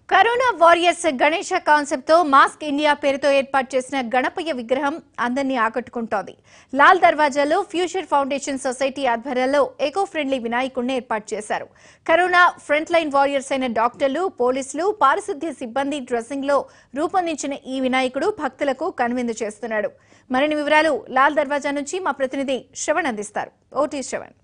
corona warriors Ganesha concept తో mask India పేరుతో ఏర్పాటు చేసిన గణపయ్య విగ్రహం అందరినీ ఆకట్టుకుంటోంది లాల్ దర్వాజాలో ఫ్యూచర్ ఫౌండేషన్ సొసైటీ ఆధ్వర్యంలో ఎకో ఫ్రెండ్లీ వినాయకుడిని ఏర్పాటు చేశారు కరోనా ఫ్రంట్ లైన్ వారియర్స్ అయిన డాక్టర్లు పోలీసులు పారిశుద్ధ్య సిబ్బంది డ్రెస్సింగ్ లో రూపొందించిన ఈ వినాయకుడు భక్తులకు కనువిందు చేస్తున్నాడు మరిన్ని వివరాలు లాల్ దర్వాజా నుంచి మా ప్రతినిధి శ్రవణ్ అందిస్తారు ఓటీ శ్రవణ్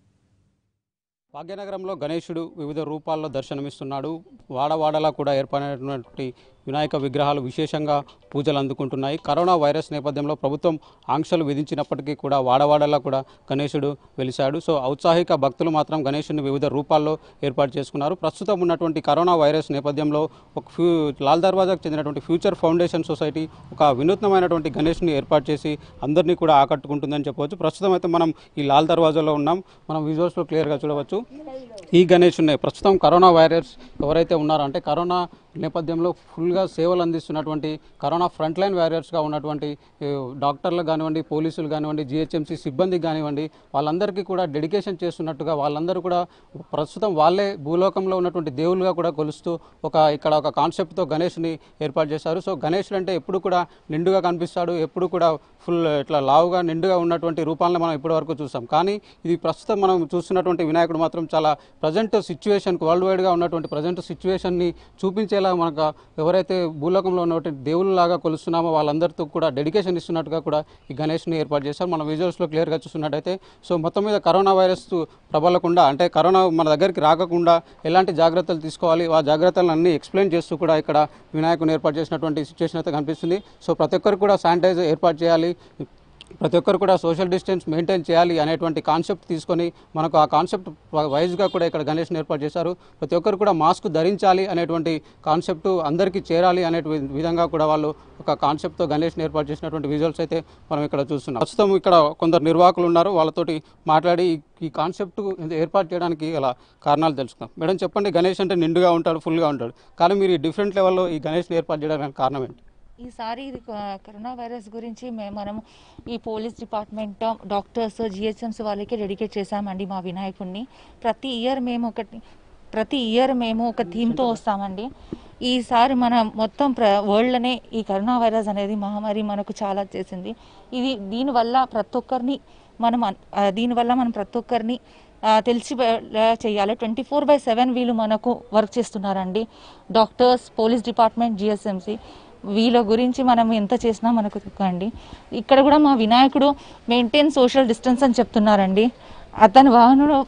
భాగ్యనగరంలో గణేశుడు వివిధ రూపాల్లో దర్శనమిస్తున్నాడు వాడవాడలా కూడా ఏర్పడినటువంటి వినాయక విగ్రహాలు విశేషంగా పూజలు అందుకుంటున్నాయి కరోనా వైరస్ నేపథ్యంలో ప్రభుత్వం ఆంక్షలు విధించినప్పటికీ కూడా వాడవాడలా కూడా గణేశుడు వెలిశాడు సో ఔత్సాహిక భక్తులు మాత్రం గణేశుడిని వివిధ రూపాల్లో ఏర్పాటు చేసుకున్నారు ప్రస్తుతం ఉన్నటువంటి కరోనా వైరస్ నేపథ్యంలో ఒక ఫ్యూ లాల్ దర్వాజాకు చెందినటువంటి ఫ్యూచర్ ఫౌండేషన్ సొసైటీ ఒక వినూత్నమైనటువంటి గణేష్ని ఏర్పాటు చేసి అందరినీ కూడా ఆకట్టుకుంటుందని చెప్పవచ్చు ప్రస్తుతం అయితే మనం ఈ లాల్ దర్వాజాలో ఉన్నాం మనం విజువల్స్లో క్లియర్గా చూడవచ్చు ఈ గణేష్ ఉన్నాయి ప్రస్తుతం కరోనా వైరస్ ఎవరైతే ఉన్నారో అంటే కరోనా నేపథ్యంలో ఫుల్గా సేవలు అందిస్తున్నటువంటి కరోనా ఫ్రంట్ లైన్ వారియర్స్గా ఉన్నటువంటి ఏ, డాక్టర్లు కానివ్వండి పోలీసులు కానివ్వండి జిహెచ్ఎంసీ సిబ్బంది కానివ్వండి వాళ్ళందరికీ కూడా డెడికేషన్ చేస్తున్నట్టుగా వాళ్ళందరూ కూడా ప్రస్తుతం వాళ్ళే భూలోకంలో ఉన్నటువంటి దేవుళ్ళుగా కూడా కొలుస్తూ ఒక ఇక్కడ ఒక కాన్సెప్ట్తో గణేష్ని ఏర్పాటు చేశారు సో గణేషుడు అంటే ఎప్పుడు కూడా నిండుగా కనిపిస్తాడు ఎప్పుడు కూడా ఫుల్ ఇట్లా లావుగా నిండుగా ఉన్నటువంటి రూపాలను మనం ఇప్పటివరకు చూసాం కానీ ఇది ప్రస్తుతం మనం చూస్తున్నటువంటి వినాయకుడు మాత్రం చాలా ప్రజెంట్ సిచ్యువేషన్కి వరల్డ్ వైడ్గా ఉన్నటువంటి ప్రజెంట్ సిచ్యువేషన్ని చూపించేలా మనకు ఎవరైతే భూలోకంలో ఉన్నటువంటి దేవుళ్ళలాగా కొలుస్తున్నామో వాళ్ళందరితో కూడా డెడికేషన్ ఇస్తున్నట్టుగా కూడా ఈ గణేష్ని ఏర్పాటు చేశారు మన విజువల్స్లో క్లియర్గా చూస్తున్నట్టయితే సో మొత్తం మీద కరోనా వైరస్ ప్రబలకుండా అంటే కరోనా మన దగ్గరికి రాకుండా ఎలాంటి జాగ్రత్తలు తీసుకోవాలి ఆ జాగ్రత్తలను అన్ని ఎక్స్ప్లెయిన్ చేస్తూ కూడా ఇక్కడ వినాయకుని ఏర్పాటు చేసినటువంటి సిచ్యువేషన్ అయితే కనిపిస్తుంది సో ప్రతి ఒక్కరు కూడా శానిటైజర్ ఏర్పాటు చేయాలి ప్రతి ఒక్కరు కూడా సోషల్ డిస్టెన్స్ మెయింటైన్ చేయాలి అనేటువంటి కాన్సెప్ట్ తీసుకొని మనకు ఆ కాన్సెప్ట్ వైజ్గా కూడా ఇక్కడ గణేష్ని ఏర్పాటు చేశారు ప్రతి ఒక్కరు కూడా మాస్క్ ధరించాలి అనేటువంటి కాన్సెప్ట్ అందరికీ చేరాలి అనే విధంగా కూడా వాళ్ళు ఒక కాన్సెప్ట్తో గణేష్ని ఏర్పాటు చేసినటువంటి విజువల్స్ అయితే మనం ఇక్కడ చూస్తున్నాం ప్రస్తుతం ఇక్కడ కొందరు నిర్వాహకులు ఉన్నారు వాళ్ళతోటి మాట్లాడి ఈ- ఈ కాన్సెప్ట్ ఏర్పాటు చేయడానికి గల కారణాలు తెలుసుకుందాం మేడం చెప్పండి గణేష్ అంటే నిండుగా ఉంటాడు ఫుల్గా ఉంటాడు కానీ మీరు ఈ డిఫరెంట్ లెవెల్లో ఈ గణేష్ని ఏర్పాటు చేయడానికి కారణం ఏంటి ఈసారి ఇది క- కరోనా వైరస్ గురించి మేము మనం ఈ పోలీస్ డిపార్ట్మెంట్ డాక్టర్స్ జిహెచ్ఎంస్ వాళ్ళకి డెడికేట్ చేశామండి మా వినాయకుడిని ప్రతి ఇయర్ మేము ఒకటి ప్రతి ఇయర్ మేము ఒక థీమ్తో వస్తామండి ఈసారి మన మొత్తం ప్ర వరల్డ్లోనే ఈ కరోనా వైరస్ అనేది మహమ్మారి మనకు చాలా చేసింది ఇది దీనివల్ల ప్రతి ఒక్కరిని మనం అన్- ఆ, దీనివల్ల మనం ప్రతి ఒక్కరిని ఆ, తెలిసి చేయాలి ట్వంటీ ఫోర్ బై సెవెన్ వీళ్ళు మనకు వర్క్ చేస్తున్నారండి డాక్టర్స్ పోలీస్ డిపార్ట్మెంట్ జిఎస్ఎంసి వీళ్ళ గురించి మనం ఎంత చేసినా మనకు అండి ఇక్కడ కూడా మా వినాయకుడు మెయింటైన్ సోషల్ డిస్టెన్స్ అని చెప్తున్నారండి అతని వాహనంలో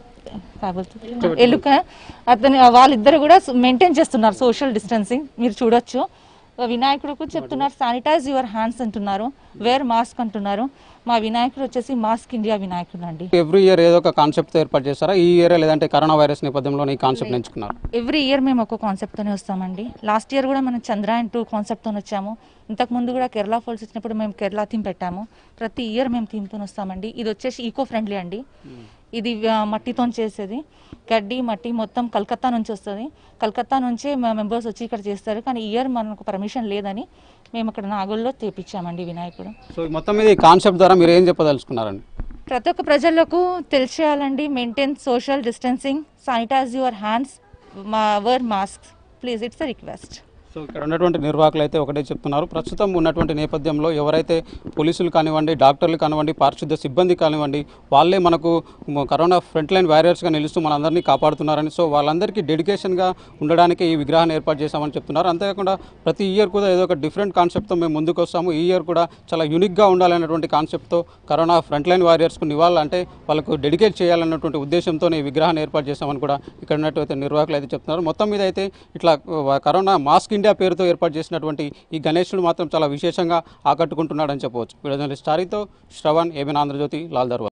ఎలుక అతని వాళ్ళిద్దరు కూడా మెయింటైన్ చేస్తున్నారు సోషల్ డిస్టెన్సింగ్ మీరు చూడొచ్చు వినాయకుడుకు చెప్తున్నారు శానిటైజ్ యువర్ హ్యాండ్స్ అంటున్నారు వేర్ మాస్క్ అంటున్నారు మా వినాయకుడు వచ్చేసి మాస్క్ ఇండియా వినాయకుడు అండి ఎవ్రీ ఇయర్ ఏదో ఒక కాన్సెప్ట్ ఏర్పాటు చేస్తారా ఈ ఇయర్ లేదంటే కరోనా వైరస్ నేపథ్యంలో ఈ కాన్సెప్ట్ ఎంచుకున్నారు ఎవ్రీ ఇయర్ మేము ఒక కాన్సెప్ట్తోనే వస్తామండి లాస్ట్ ఇయర్ కూడా మనం చంద్రాయన్ టూ కాన్సెప్ట్తో వచ్చాము ఇంతకు ముందు కూడా కేరళ ఫాల్స్ వచ్చినప్పుడు మేము కేరళ థీమ్ పెట్టాము ప్రతి ఇయర్ మేము థీమ్తో వస్తామండి ఇది వచ్చేసి ఈకో ఫ్రెండ్లీ అండి ఇది ఆ, మట్టితో చేసేది గడ్డి మట్టి మొత్తం కలకత్తా నుంచి వస్తుంది కలకత్తా నుంచే మా మెంబర్స్ వచ్చి ఇక్కడ చేస్తారు కానీ ఈ ఇయర్ మనకు పర్మిషన్ లేదని మేము ఇక్కడ నాగోల్లో తెప్పించామండి వినాయకుడు సో ఈ మొత్తం మీద ఈ కాన్సెప్ట్ ద్వారా మీరు ఏం చెప్పదలుచుకున్నారండి ప్రతి ఒక్క ప్రజలకు తెలిసేయాలండి maintain social distancing sanitize your hands మా wear mask please it's a request so ఇక్కడ ఉన్నటువంటి నిర్వాహకులు అయితే ఒకటే చెప్తున్నారు ప్రస్తుతం ఉన్నటువంటి నేపథ్యంలో ఎవరైతే పోలీసులు కానివ్వండి డాక్టర్లు కానివ్వండి పారిశుద్ధ్య సిబ్బంది కానివ్వండి వాళ్ళే మనకు మ- కరోనా ఫ్రంట్ లైన్ వారియర్స్గా నిలుస్తూ మనందరినీ కాపాడుతున్నారని సో వాళ్ళందరికీ డెడికేషన్గా ఉండడానికి ఈ విగ్రహాన్ని ఏర్పాటు చేశామని చెప్తున్నారు అంతేకాకుండా ప్రతి ఇయర్ కూడా ఏదో ఒక డిఫరెంట్ కాన్సెప్ట్తో మేము ముందుకు వస్తాము ఈ ఇయర్ కూడా చాలా యూనిక్గా ఉండాలన్నటువంటి కాన్సెప్ట్తో కరోనా ఫ్రంట్ లైన్ వారియర్స్కు నివాళులు అంటే వాళ్ళకు డెడికేట్ చేయాలన్నటువంటి ఉద్దేశంతో ఈ విగ్రహాన్ని ఏర్పాటు చేశామని కూడా ఇక్కడ ఉన్నటువంటి నిర్వాహకులు అయితే చెప్తున్నారు మొత్తం మీద అయితే ఇట్లా ఆ, కరోనా మాస్క్ ఇండియా పేరుతో ఏర్పాటు చేసినటువంటి ఈ గణేశుడు మాత్రం చాలా విశేషంగా ఆకట్టుకుంటున్నాడని చెప్పవచ్చు వీడియో జర్నలిస్ట్ స్టారీతో శ్రవణ్ ఏబిన్ ఆంధ్రజ్యోతి లాల్ దర్వాజా